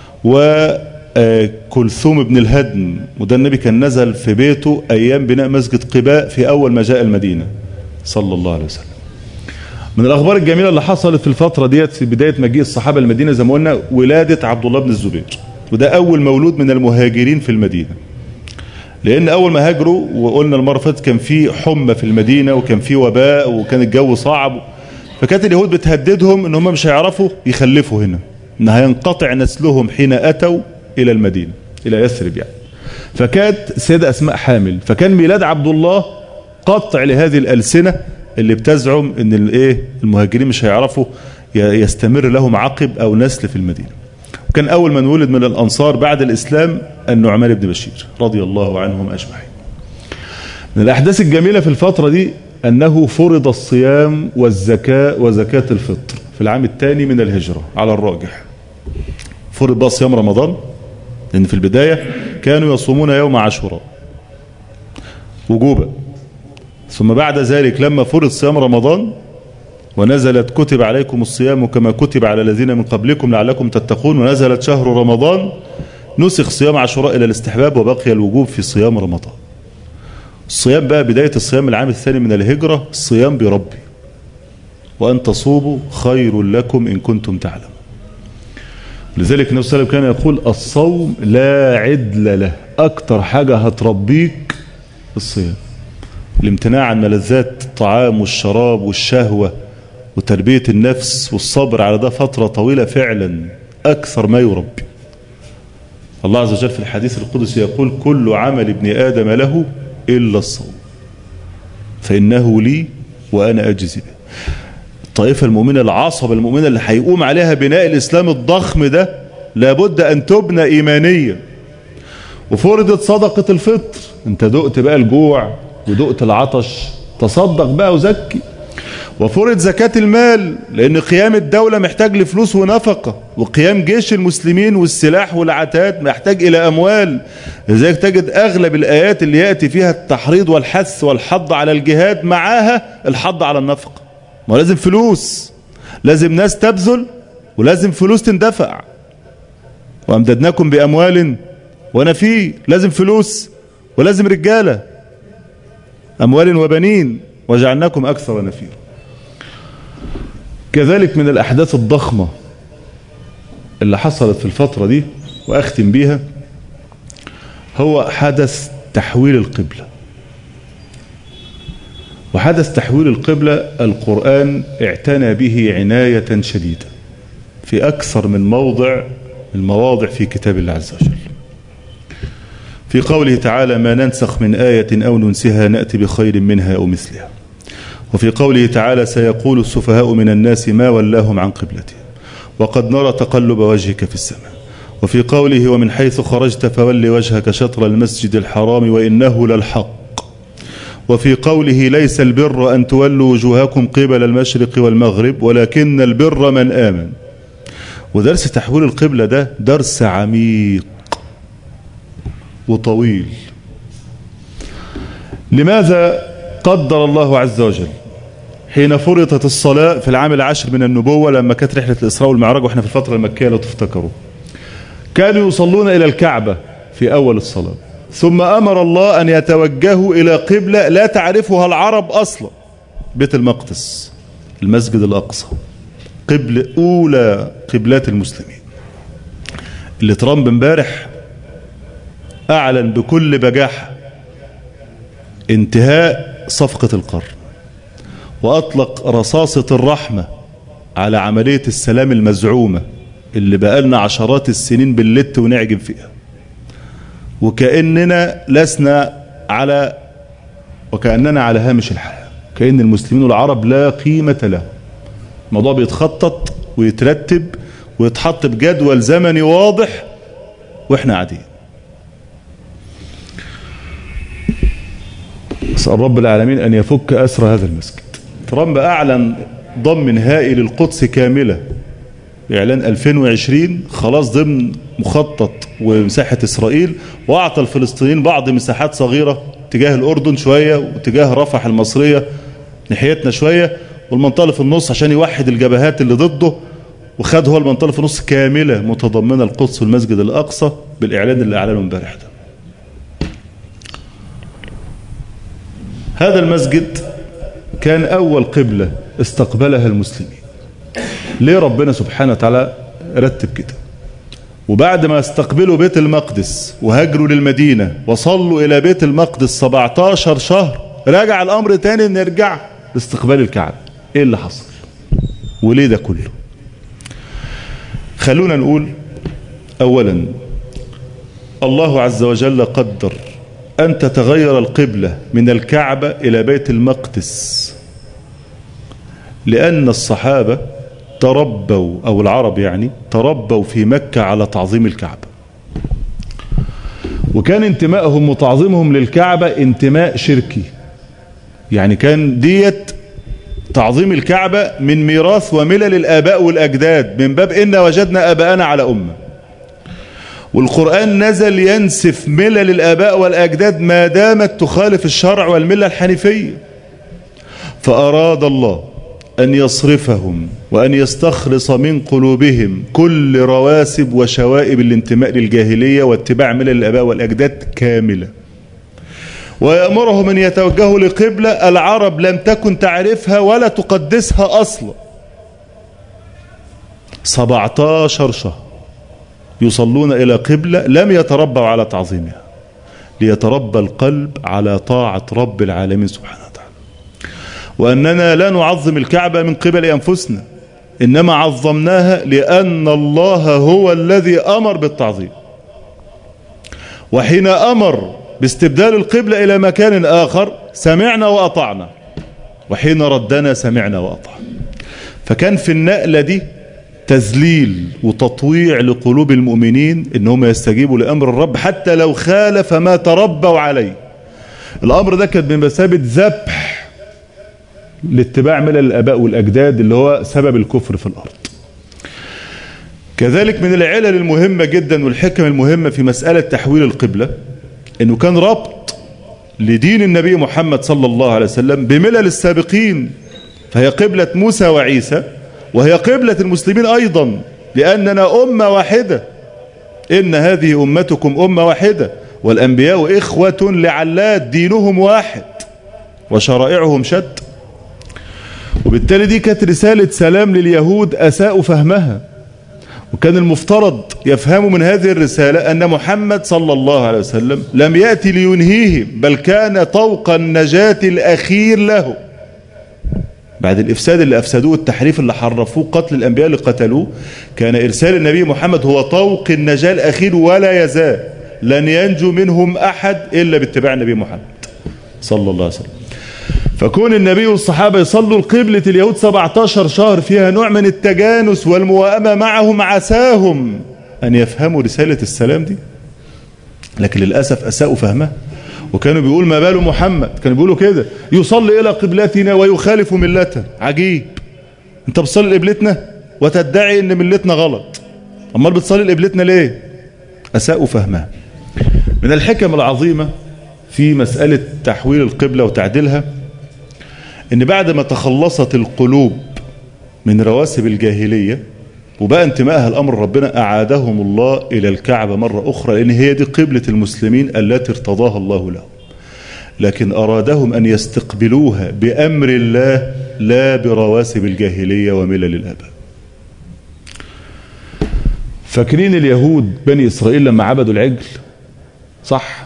وكلثوم بن الهدم وده النبي كان نزل في بيته أيام بناء مسجد قباء في أول ما جاء المدينة صلى الله عليه وسلم من الأخبار الجميلة اللي حصلت في الفترة ديت في بداية مجيء الصحابة المدينة زي ما قلنا ولادة عبد الله بن الزبير وده أول مولود من المهاجرين في المدينة لأن أول ما هاجروا وقلنا المرة فاتت كان في حمى في المدينة وكان في وباء وكان الجو صعب فكانت اليهود بتهددهم ان هم مش هيعرفوا يخلفوا هنا ان هينقطع نسلهم حين أتوا إلى المدينة إلى يثرب يعني فكانت سيدة أسماء حامل فكان ميلاد عبد الله قطع لهذه الألسنة اللي بتزعم ان الايه المهاجرين مش هيعرفوا يستمر لهم عقب او نسل في المدينة وكان اول من ولد من الانصار بعد الاسلام النعمان بن بشير رضي الله عنهم اجمعين من الاحداث الجميلة في الفترة دي انه فرض الصيام والزكاة وزكاة الفطر في العام الثاني من الهجرة على الراجح فرض بقى صيام رمضان لان في البداية كانوا يصومون يوم عاشوراء وجوبا ثم بعد ذلك لما فرض صيام رمضان ونزلت كتب عليكم الصيام كما كتب على الذين من قبلكم لعلكم تتقون ونزلت شهر رمضان نسخ صيام عاشوراء إلى الاستحباب وبقي الوجوب في صيام رمضان الصيام بقى بداية الصيام العام الثاني من الهجرة الصيام بربي وأن تصوموا خير لكم إن كنتم تعلمون لذلك النبي صلى الله عليه وسلم كان يقول الصوم لا عدل له أكتر حاجة هتربيك الصيام الامتناع عن ملذات الطعام والشراب والشهوة وتربية النفس والصبر على ده فترة طويلة فعلا أكثر ما يربي الله عز وجل في الحديث القدسي يقول كل عمل ابن آدم له إلا الصوم فإنه لي وأنا أجزي به الطائفة المؤمنة العصبة المؤمنة اللي هيقوم عليها بناء الإسلام الضخم ده لابد أن تبنى إيمانيا وفرضت صدقة الفطر انت دقت بقى الجوع ودقت العطش تصدق بقى وزكي وفرض زكاة المال لأن قيام الدولة محتاج لفلوس ونفقة وقيام جيش المسلمين والسلاح والعتاد محتاج إلى أموال لذلك تجد أغلب الآيات اللي يأتي فيها التحريض والحث والحض على الجهاد معاها الحض على النفقة ما لازم فلوس لازم ناس تبذل ولازم فلوس تندفع وأمددناكم بأموال ونفي لازم فلوس ولازم رجالة أموال وبنين وجعلناكم أكثر نفيرا كذلك من الأحداث الضخمة اللي حصلت في الفترة دي وأختم بيها هو حدث تحويل القبلة وحدث تحويل القبلة القرآن اعتنى به عناية شديدة في أكثر من موضع المواضع في كتاب الله عز وجل في قوله تعالى ما ننسخ من آية أو ننسها نأتي بخير منها أو مثلها وفي قوله تعالى سيقول السفهاء من الناس ما ولاهم عن قبلتهم وقد نرى تقلب وجهك في السماء وفي قوله ومن حيث خرجت فول وجهك شطر المسجد الحرام وإنه للحق وفي قوله ليس البر أن تولوا وجوهكم قبل المشرق والمغرب ولكن البر من آمن ودرس تحويل القبلة ده درس عميق وطويل لماذا قدر الله عز وجل حين فرضت الصلاة في العام العاشر من النبوة لما كانت رحلة الإسراء والمعراج وإحنا في الفترة المكية لو تفتكروا كانوا يصلون إلى الكعبة في أول الصلاة ثم أمر الله أن يتوجهوا إلى قبلة لا تعرفها العرب أصلا بيت المقدس المسجد الأقصى قبل أولى قبلات المسلمين اللي ترامب امبارح أعلن بكل بجاحة انتهاء صفقة القرن وأطلق رصاصة الرحمة على عملية السلام المزعومة اللي بقالنا عشرات السنين باللت ونعجب فيها وكأننا لسنا على وكأننا على هامش الحياة كأن المسلمين والعرب لا قيمة له الموضوع بيتخطط ويترتب ويتحط بجدول زمني واضح واحنا قاعدين اسال رب العالمين ان يفك اسر هذا المسجد ترامب اعلن ضم نهائي للقدس كامله اعلان 2020 خلاص ضمن مخطط ومساحه اسرائيل واعطى الفلسطينيين بعض مساحات صغيره تجاه الاردن شويه وتجاه رفح المصريه ناحيتنا شويه والمنطقه اللي في النص عشان يوحد الجبهات اللي ضده وخد هو المنطقه اللي في النص كامله متضمنه القدس والمسجد الاقصى بالاعلان اللي اعلنه امبارح ده هذا المسجد كان أول قبلة استقبلها المسلمين ليه ربنا سبحانه وتعالى رتب كده وبعد ما استقبلوا بيت المقدس وهاجروا للمدينة وصلوا إلى بيت المقدس 17 شهر رجع الأمر تاني نرجع لاستقبال الكعبة إيه اللي حصل وليه ده كله خلونا نقول أولا الله عز وجل قدر أن تتغير القبلة من الكعبة إلى بيت المقدس لأن الصحابة تربوا أو العرب يعني تربوا في مكة على تعظيم الكعبة وكان انتمائهم وتعظيمهم للكعبة انتماء شركي يعني كان ديت تعظيم الكعبة من ميراث وملل الآباء والأجداد من باب إن وجدنا آباءنا على أمة والقرآن نزل ينسف ملل الآباء والأجداد ما دامت تخالف الشرع والملة الحنيفية فأراد الله أن يصرفهم وأن يستخلص من قلوبهم كل رواسب وشوائب الانتماء للجاهلية واتباع ملل الآباء والأجداد كاملة ويأمرهم أن يتوجهوا لقبلة العرب لم تكن تعرفها ولا تقدسها أصلا 17 شهر يصلون إلى قبلة لم يتربوا على تعظيمها ليتربى القلب على طاعة رب العالمين سبحانه وتعالى وأننا لا نعظم الكعبة من قبل أنفسنا إنما عظمناها لأن الله هو الذي أمر بالتعظيم وحين أمر باستبدال القبلة إلى مكان آخر سمعنا وأطعنا وحين ردنا سمعنا وأطعنا فكان في النقلة دي تذليل وتطويع لقلوب المؤمنين انهم يستجيبوا لامر الرب حتى لو خالف ما تربوا عليه الامر ده كان بمثابه ذبح لاتباع ملل الاباء والاجداد اللي هو سبب الكفر في الارض كذلك من العلل المهمه جدا والحكم المهمه في مساله تحويل القبله انه كان ربط لدين النبي محمد صلى الله عليه وسلم بملل السابقين فهي قبله موسى وعيسى وهي قبلة المسلمين أيضا لأننا أمة واحدة إن هذه أمتكم أمة واحدة والأنبياء إخوة لعلات دينهم واحد وشرائعهم شتى وبالتالي دي كانت رسالة سلام لليهود أساءوا فهمها وكان المفترض يفهموا من هذه الرسالة أن محمد صلى الله عليه وسلم لم يأتي لينهيهم بل كان طوق النجاة الأخير له بعد الإفساد اللي أفسدوه التحريف اللي حرفوه قتل الأنبياء اللي قتلوه كان إرسال النبي محمد هو طوق النجاة الأخير ولا يزال لن ينجو منهم أحد إلا باتباع النبي محمد صلى الله عليه وسلم فكون النبي والصحابة يصلوا القبلة اليهود 17 شهر فيها نوع من التجانس والموائمة معهم عساهم أن يفهموا رسالة السلام دي لكن للأسف أساءوا فهمها وكانوا بيقول ما بال محمد كانوا بيقولوا كده يصلي إلى قبلتنا ويخالف ملتنا عجيب انت بتصلي لقبلتنا وتدعي ان ملتنا غلط امال بتصلي لقبلتنا ليه أساءوا فهمها من الحكم العظيمة في مسألة تحويل القبلة وتعديلها ان بعد ما تخلصت القلوب من رواسب الجاهلية وبقى انتمائها لأمر ربنا أعادهم الله إلى الكعبة مرة أخرى لأن هي دي قبلة المسلمين التي ارتضاها الله لهم لكن أرادهم أن يستقبلوها بأمر الله لا برواسب الجاهلية وملل الآباء فاكرين اليهود بني إسرائيل لما عبدوا العجل صح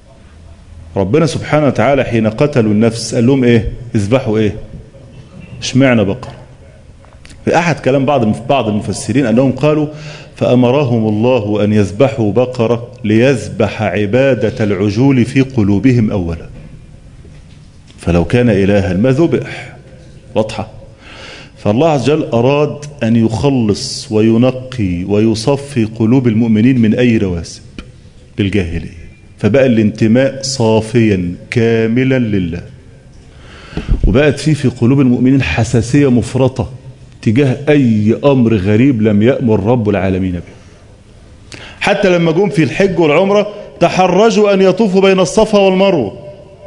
ربنا سبحانه وتعالى حين قتلوا النفس قال لهم ايه اذبحوا ايه اشمعنى بقرة في احد كلام بعض بعض المفسرين انهم قالوا فامرهم الله ان يذبحوا بقرة ليذبح عبادة العجول في قلوبهم اولا فلو كان الها ما ذبح واضحة فالله عز وجل اراد ان يخلص وينقي ويصفي قلوب المؤمنين من اي رواسب للجاهليه فبقى الانتماء صافيا كاملا لله وبقت فيه في قلوب المؤمنين حساسية مفرطة تجاه أي أمر غريب لم يأمر رب العالمين به حتى لما جم في الحج والعمرة تحرجوا أن يطوفوا بين الصفا والمروة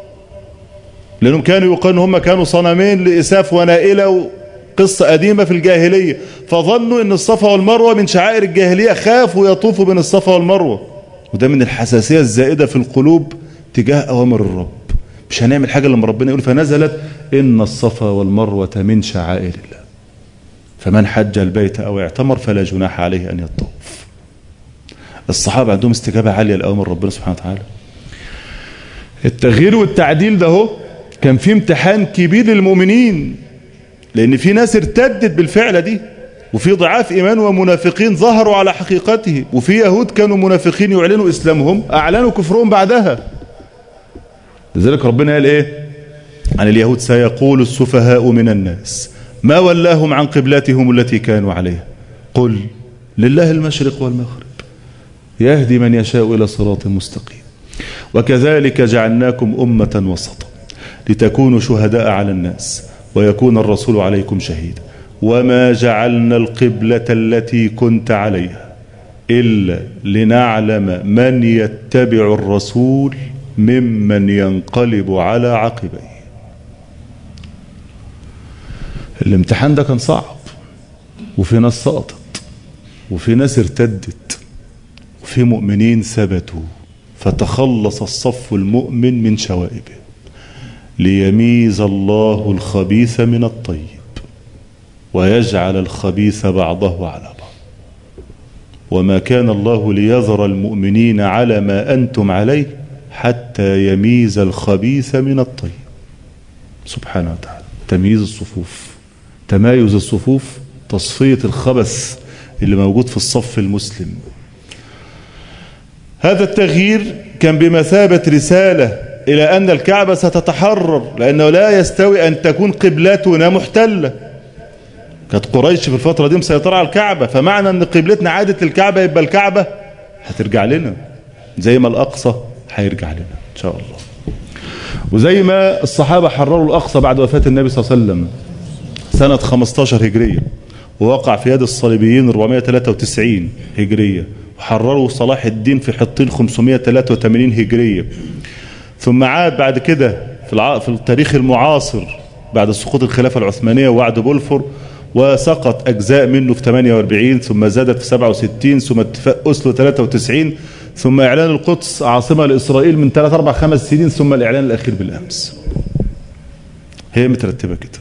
لأنهم كانوا يقولون هم كانوا صنمين لإساف ونائلة قصة قديمة في الجاهلية فظنوا أن الصفا والمروة من شعائر الجاهلية خافوا يطوفوا بين الصفا والمروة وده من الحساسية الزائدة في القلوب تجاه أوامر الرب مش هنعمل حاجة لما ربنا يقول فنزلت إن الصفا والمروة من شعائر الله فمن حج البيت أو اعتمر فلا جناح عليه أن يطوف الصحابة عندهم استجابة عالية لأوامر ربنا سبحانه وتعالى التغيير والتعديل ده هو كان في امتحان كبير للمؤمنين لأن في ناس ارتدت بالفعلة دي وفي ضعاف إيمان ومنافقين ظهروا على حقيقته وفي يهود كانوا منافقين يعلنوا إسلامهم أعلنوا كفرهم بعدها لذلك ربنا قال إيه عن اليهود سيقول السفهاء من الناس ما ولاهم عن قبلتهم التي كانوا عليها قل لله المشرق والمغرب يهدي من يشاء إلى صراط مستقيم وكذلك جعلناكم أمة وسطا لتكونوا شهداء على الناس ويكون الرسول عليكم شهيدا وما جعلنا القبلة التي كنت عليها إلا لنعلم من يتبع الرسول ممن ينقلب على عقبيه الامتحان ده كان صعب وفي ناس سقطت وفي ناس ارتدت وفي مؤمنين ثبتوا فتخلص الصف المؤمن من شوائبه ليميز الله الخبيث من الطيب ويجعل الخبيث بعضه على بعض وما كان الله ليذر المؤمنين على ما أنتم عليه حتى يميز الخبيث من الطيب سبحانه وتعالى تمييز الصفوف تمايز الصفوف تصفية الخبث اللي موجود في الصف المسلم هذا التغيير كان بمثابة رسالة إلى أن الكعبة ستتحرر لأنه لا يستوي أن تكون قبلتنا محتلة كانت قريش في الفترة دي مسيطرة على الكعبة فمعنى أن قبلتنا عادت للكعبة يبقى الكعبة هترجع لنا زي ما الأقصى هيرجع لنا إن شاء الله وزي ما الصحابة حرروا الأقصى بعد وفاة النبي صلى الله عليه وسلم سنة 15 هجرية ووقع في يد الصليبيين 493 هجرية وحرروا صلاح الدين في حطين 583 هجرية ثم عاد بعد كده في, الع... في التاريخ المعاصر بعد سقوط الخلافة العثمانية ووعد بولفور وسقط أجزاء منه في 48 ثم زادت في 67 ثم اتفاق أسلو 93 ثم إعلان القدس عاصمة لإسرائيل من 3 4 5 سنين ثم الإعلان الأخير بالأمس هي مترتبة كده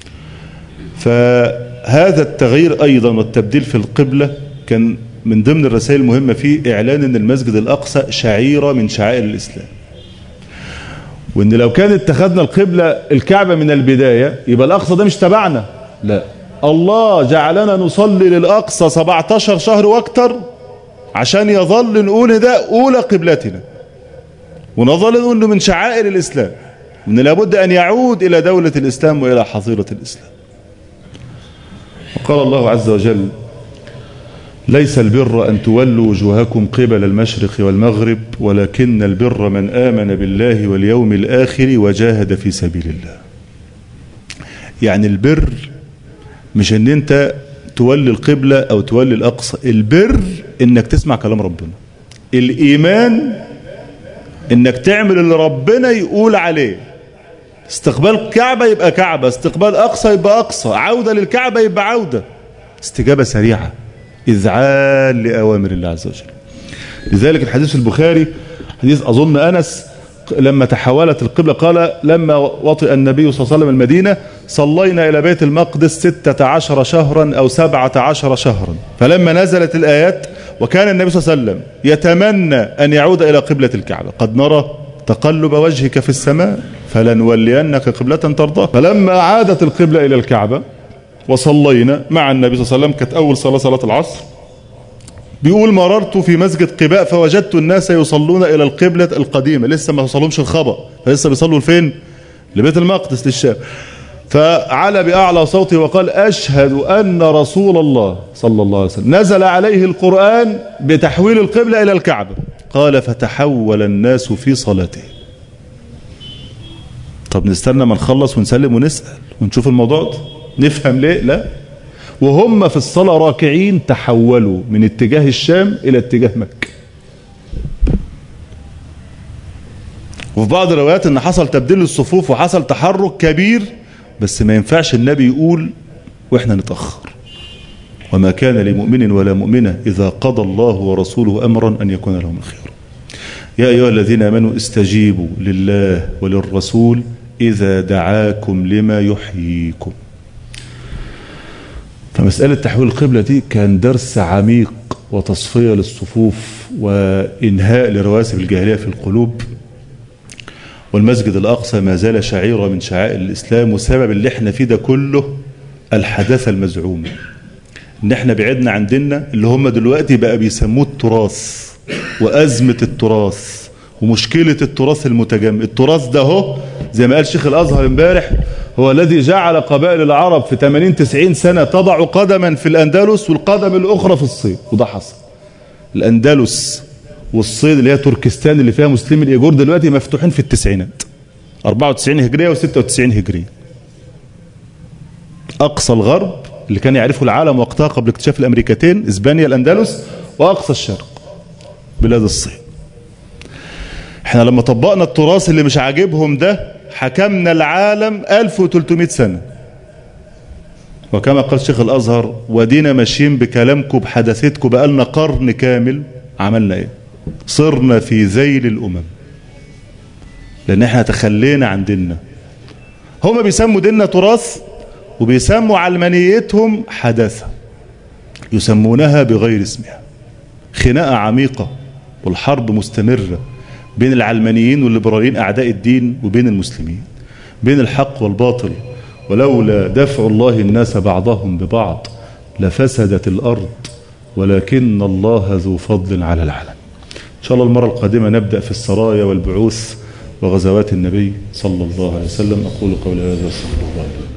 فهذا التغيير أيضا والتبديل في القبلة كان من ضمن الرسائل المهمة فيه إعلان أن المسجد الأقصى شعيرة من شعائر الإسلام وأن لو كان اتخذنا القبلة الكعبة من البداية يبقى الأقصى ده مش تبعنا لا الله جعلنا نصلي للأقصى 17 شهر واكتر عشان يظل نقول ده أولى قبلتنا ونظل نقول من شعائر الإسلام وأن لابد أن يعود إلى دولة الإسلام وإلى حظيرة الإسلام وقال الله عز وجل ليس البر أن تولوا وجوهكم قبل المشرق والمغرب ولكن البر من آمن بالله واليوم الآخر وجاهد في سبيل الله يعني البر مش ان انت تولي القبلة او تولي الاقصى البر انك تسمع كلام ربنا الايمان انك تعمل اللي ربنا يقول عليه استقبال كعبة يبقى كعبة استقبال اقصى يبقى اقصى عودة للكعبة يبقى عودة استجابة سريعة اذعان لأوامر الله عز وجل لذلك الحديث البخاري حديث أظن أنس لما تحولت القبلة قال لما وطئ النبي صلى الله عليه وسلم المدينة صلينا إلى بيت المقدس ستة عشر شهرا أو سبعة عشر شهرا فلما نزلت الآيات وكان النبي صلى الله عليه وسلم يتمنى أن يعود إلى قبلة الكعبة قد نرى تقلب وجهك في السماء فلنولينك قبلة ترضاها فلما عادت القبلة إلى الكعبة وصلينا مع النبي صلى الله عليه وسلم كانت أول صلاة صلاة العصر بيقول مررت في مسجد قباء فوجدت الناس يصلون إلى القبلة القديمة لسه ما وصلهمش الخبأ فلسه بيصلوا لفين لبيت المقدس للشام فعلى بأعلى صوته وقال أشهد أن رسول الله صلى الله عليه وسلم نزل عليه القرآن بتحويل القبلة إلى الكعبة قال فتحول الناس في صلاته طب نستنى ما نخلص ونسلم ونسأل ونشوف الموضوع ده نفهم ليه لا وهم في الصلاة راكعين تحولوا من اتجاه الشام إلى اتجاه مكة وفي بعض الروايات ان حصل تبديل الصفوف وحصل تحرك كبير بس ما ينفعش النبي يقول واحنا نتأخر وما كان لمؤمن ولا مؤمنة إذا قضى الله ورسوله أمرا أن يكون لهم الخير يا أيها الذين آمنوا استجيبوا لله وللرسول إذا دعاكم لما يحييكم فمسألة تحويل القبلة دي كان درس عميق وتصفية للصفوف وإنهاء لرواسب الجاهلية في القلوب والمسجد الأقصى ما زال شعيرة من شعائر الإسلام وسبب اللي احنا فيه ده كله الحداثة المزعومة ان احنا بعدنا عن ديننا اللي هم دلوقتي بقى بيسموه التراث وأزمة التراث ومشكلة التراث المتجمد التراث ده هو زي ما قال شيخ الأزهر امبارح هو الذي جعل قبائل العرب في 80 90 سنة تضع قدما في الأندلس والقدم الأخرى في الصين وده حصل الأندلس والصين اللي هي تركستان اللي فيها مسلمي الإيجور دلوقتي مفتوحين في التسعينات 94 هجرية و96 هجرية أقصى الغرب اللي كان يعرفه العالم وقتها قبل اكتشاف الأمريكتين إسبانيا الأندلس وأقصى الشرق بلاد الصين احنا لما طبقنا التراث اللي مش عاجبهم ده حكمنا العالم 1300 سنة وكما قال شيخ الأزهر ودينا ماشيين بكلامكم بحدثتكم بقالنا قرن كامل عملنا ايه صرنا في ذيل الأمم لأن احنا تخلينا عن ديننا هم بيسموا ديننا تراث وبيسموا علمانيتهم حداثة يسمونها بغير اسمها خناقة عميقة والحرب مستمرة بين العلمانيين والليبراليين أعداء الدين وبين المسلمين بين الحق والباطل ولولا دفع الله الناس بعضهم ببعض لفسدت الأرض ولكن الله ذو فضل على العالم إن شاء الله المرة القادمة نبدأ في السرايا والبعوث وغزوات النبي صلى الله عليه وسلم أقول قولي هذا واستغفر الله لي